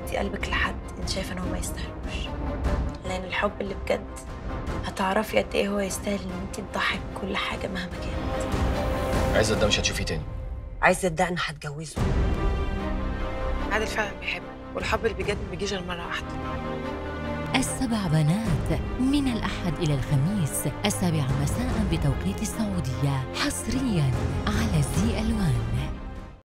تدي قلبك لحد انت شايفه ان هو ما يستاهلوش لان الحب اللي بجد هتعرفي قد ايه هو يستاهل ان انت تضحي بكل حاجه مهما كانت عزت ده مش هتشوفيه تاني عايزه ده انا هتجوزه عادل فعلا بيحب والحب اللي بجد ما بيجيش غير مره واحده السبع بنات من الأحد إلى الخميس السابعة مساء بتوقيت السعودية حصريا على زي ألوان